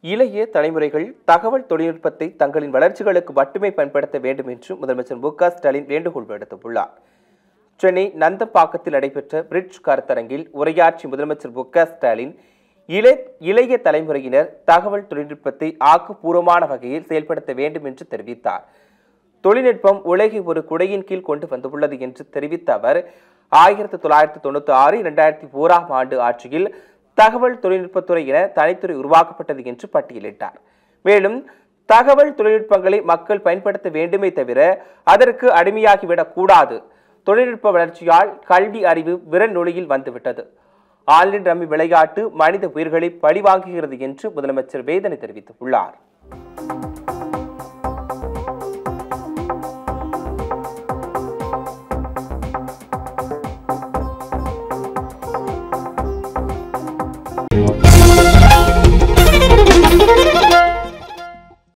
இளைய தலைமுறைகள் தகவல் தொழில்நுட்பத்தை தங்களின் வளர்ச்சிகளுக்கு மட்டுமே பயன்படுத்த வேண்டும் என்று முதலமைச்சர் மு க ஸ்டாலின் வேண்டுகோள் விடுத்துள்ளார் சென்னை நந்தம்பாக்கத்தில் நடைபெற்ற பிரிட்ஜ் கருத்தரங்கில் உரையாற்றிய முதலமைச்சர் மு க ஸ்டாலின் இளை இளைய தலைமுறையினர் தகவல் தொழில்நுட்பத்தை ஆக்கப்பூர்வமான வகையில் செயல்படுத்த வேண்டும் என்று தெரிவித்தார் தொழில்நுட்பம் உலகை ஒரு குடையின் கீழ் கொண்டு வந்துள்ளது என்று தெரிவித்த அவர் ஆயிரத்தி தொள்ளாயிரத்தி தொண்ணூத்தி ஆறு இரண்டாயிரத்தி ஓராம் ஆண்டு ஆட்சியில் தகவல் தொழில்நுட்பத்துறை என தனித்துறை உருவாக்கப்பட்டது என்று பட்டியலிட்டார் மேலும் தகவல் தொழில்நுட்பங்களை மக்கள் பயன்படுத்த வேண்டுமே தவிர அதற்கு அடிமையாகிவிடக் கூடாது தொழில்நுட்ப வளர்ச்சியால் கல்வி அறிவு விரல் நொழியில் வந்துவிட்டது ஆன்லைன் ரம்மி விளையாட்டு மனித உயிர்களை பழிவாங்குகிறது என்று முதலமைச்சர் வேதனை தெரிவித்துள்ளார்